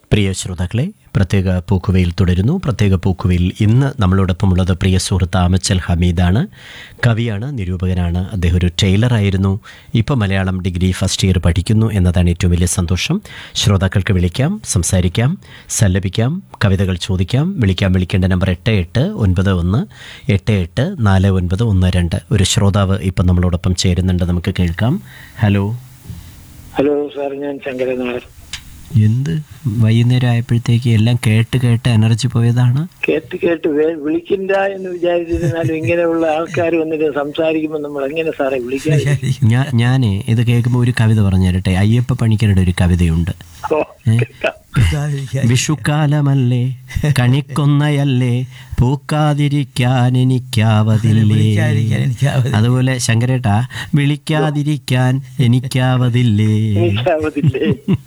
പ്രിയ ശ്രോതാക്കളെ പ്രത്യേക പൂക്കുവയിൽ തുടരുന്നു പ്രത്യേക പൂക്കുവയിൽ ഇന്ന് നമ്മളോടൊപ്പമുള്ളത് പ്രിയ സുഹൃത്ത് ആമച്ചൽ ഹമീദാണ് കവിയാണ് നിരൂപകനാണ് അദ്ദേഹം ഒരു ടൈലറായിരുന്നു ഇപ്പോൾ മലയാളം ഡിഗ്രി ഫസ്റ്റ് ഇയർ പഠിക്കുന്നു എന്നതാണ് ഏറ്റവും വലിയ സന്തോഷം ശ്രോതാക്കൾക്ക് വിളിക്കാം സംസാരിക്കാം സല്ലപിക്കാം കവിതകൾ ചോദിക്കാം വിളിക്കാം വിളിക്കേണ്ട നമ്പർ എട്ട് എട്ട് ഒൻപത് ഒന്ന് എട്ട് എട്ട് നാല് ഒൻപത് ഒന്ന് രണ്ട് ഒരു ശ്രോതാവ് ഇപ്പം നമ്മളോടൊപ്പം ചേരുന്നുണ്ട് നമുക്ക് കേൾക്കാം ഹലോ ഹലോ സാർ ഞാൻ ശങ്കരൻ നായർ എന്ത് വൈകുന്നേരം ആയപ്പോഴത്തേക്ക് എല്ലാം കേട്ട് കേട്ട് എനർജി പോയതാണ് കേട്ട് കേട്ട് വേ- വിളിക്കണ്ട എന്ന് വിചാരിച്ചിരുന്നാലും ഇങ്ങനെയുള്ള ആൾക്കാർ വന്നിട്ട് സംസാരിക്കുമ്പോൾ നമ്മൾ എങ്ങനെ സാറേ വിളിക്കാൻ ഞാൻ ഞാനേ ഇത് കേൾക്കുമ്പോൾ ഒരു കവിത പറഞ്ഞു തരട്ടെ അയ്യപ്പ പണിക്കരുടെ ഒരു കവിതയുണ്ട് ഏ? വിഷുക്കാലമല്ലേ കണിക്കൊന്നയല്ലേ പൂക്കാതിരിക്കാൻ എനിക്കാവതില്ലേ അതുപോലെ ശങ്കരേട്ടാ വിളിക്കാതിരിക്കാൻ എനിക്കാവതില്ലേ എനിക്കാവതില്ലേ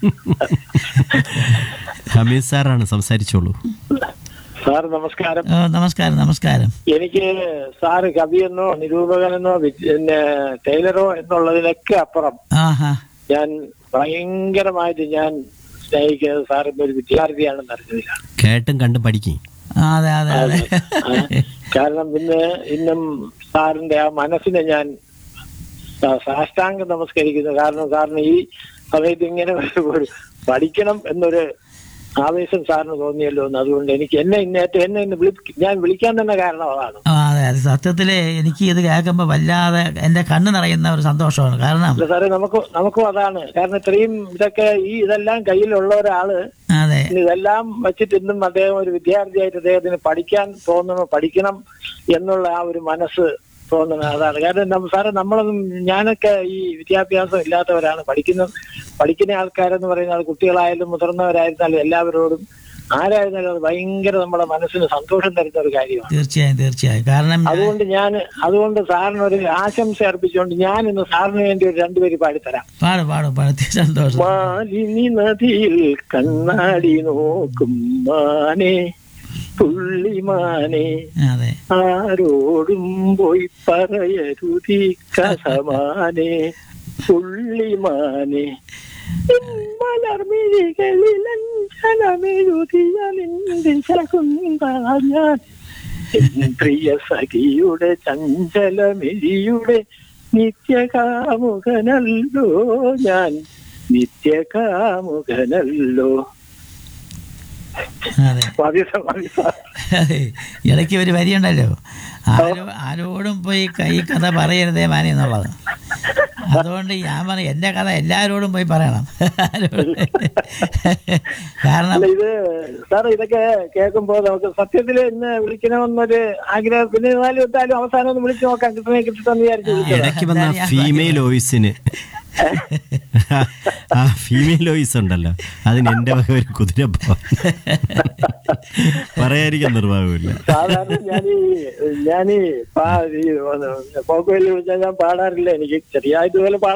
ഹമീദ് സാറാണ് സംസാരിച്ചോളൂ സാർ നമസ്കാരം ഓ, നമസ്കാരം നമസ്കാരം എനിക്ക് സാറ് കവിയെന്നോ നിരൂപകനെന്നോ വി- പിന്നെ ടൈലറോ എന്നുള്ളതിനൊക്കെ അപ്പുറം ആഹാ ഞാൻ ഭയങ്കരമായിട്ട് ഞാൻ സ്നേഹിക്കുന്നത് സാറിന്റെ ഒരു വിദ്യാർത്ഥിയാണെന്ന് അറിഞ്ഞതിലാണ് കേട്ടും കണ്ടും പഠിക്കും ആ, അതെ അതെ അതെ ആ, കാരണം പിന്നെ ഇന്നും സാറിന്റെ ആ മനസ്സിനെ ഞാൻ സാ- സാഷ്ടാംഗം നമസ്കരിക്കുന്നു കാരണം സാറിന് ഈ സമയത്ത് ഇങ്ങനെ ഒരു- ഒരു പഠിക്കണം എന്നൊരു ആവേശം സാറിന് തോന്നിയല്ലോ എന്ന് അതുകൊണ്ട് എനിക്ക് എന്നെ ഇന്നേറ്റ് എന്നെ ഇന്ന് വിളി ഞാൻ വിളിക്കാൻ തന്നെ കാരണം അതാണ് ആ, അതെ അതെ സത്യത്തില് എനിക്ക് ഇത് കേൾക്കുമ്പോ വല്ലാതെ എന്റെ കണ്ണ് നിറയുന്ന ഒരു സന്തോഷമാണ് കാരണം അല്ല സാറേ നമുക്ക് നമുക്കും അതാണ് കാരണം ഇത്രയും ഇതൊക്കെ ഈ ഇതെല്ലാം കയ്യിലുള്ള ഒരാള് അതെ ഇന്ന് ഇതെല്ലാം വെച്ചിട്ട് ഇന്നും അദ്ദേഹം ഒരു വിദ്യാർത്ഥിയായിട്ട് അദ്ദേഹത്തിന് പഠിക്കാൻ തോന്നണം പഠിക്കണം എന്നുള്ള ആ ഒരു മനസ്സ് തോന്നണം അതാണ് കാരണം നമ്മ- സാറേ നമ്മളൊന്നും ഞാനൊക്കെ ഈ വിദ്യാഭ്യാസം ഇല്ലാത്തവരാണ് പഠിക്കുന്ന പഠിക്കുന്ന ആൾക്കാരെന്ന് പറയുന്ന ആൾ കുട്ടികളായാലും മുതിർന്നവരായിരുന്നാലും എല്ലാവരോടും ആരായിരുന്നാലും അത് ഭയങ്കര നമ്മുടെ മനസ്സിന് സന്തോഷം തരുന്ന ഒരു കാര്യമാണ് തീർച്ചയായും തീർച്ചയായും കാരണം ഞാൻ- അതുകൊണ്ട് ഞാൻ അതുകൊണ്ട് സാറിന് ഒരു ആശംസ അർപ്പിച്ചുകൊണ്ട് ഞാൻ ഇന്ന് സാറിന് വേണ്ടി ഒരു രണ്ടുപേര് പാടിത്തരാം പാടും പാടും പാടും സന്തോഷം മാലിനി നദിയിൽ കണ്ണാടി നോക്കും മാനെ പുള്ളിമാനെ അതെ ആരോടും പോയി പറയരുതി കഥമാനെ പുള്ളിമാനെ മലർമിഴികളിൽ അഞ്ജനമെഴുതിയ നിന്റെ ശകുന്ത ഞാൻ എൻ പ്രിയ സഖിയുടെ ചഞ്ചലമിഴിയുടെ നിത്യകാമുകനല്ലോ ഞാൻ നിത്യകാമുകനല്ലോ അതെ മതി സാർ, മതി സാർ. അതെ. ഇടയ്ക്ക് ഒരു വരിയുണ്ടല്ലോ ആരോ ആരോടും പോയി ക- ഈ കഥ പറയരുതേ മാനി എന്നുള്ളത് അതുകൊണ്ട് ഞാൻ പറഞ്ഞു എന്റെ കഥ എല്ലാവരോടും പോയി പറയണം ആരോടും. കാരണം അല്ല ഇത് സാർ ഇതൊക്കെ കേൾക്കുമ്പോ നമുക്ക് സത്യത്തിൽ ഇന്ന് വിളിക്കണമെന്നൊരു ആഗ്രഹം പിന്നെ നാല് വിട്ടാലും അവസാനം ഒന്ന് വിളിച്ചു നോക്കാം കിട്ടണേ കിട്ടട്ടെന്ന് വിചാരിച്ചു വിളിച്ചതാ. ഇടയ്ക്ക് വന്ന ഫീമെയിൽ വോയിസിന് ആ ഫീമെയിൽ വോയിസ് ഉണ്ടല്ലോ അതിന് എൻ്റെ വക ഒരു കുതിര പറയാതിരിക്കാൻ നിർവാഹമില്ല സാധാരണ ഞാൻ ഈ ഞാൻ ഈ പോക്കുവല്ലി വിളിച്ചാൽ ഞാൻ പാടാറില്ല എനിക്ക് ചെറിയ ഇതുപോലെ പാടാൻ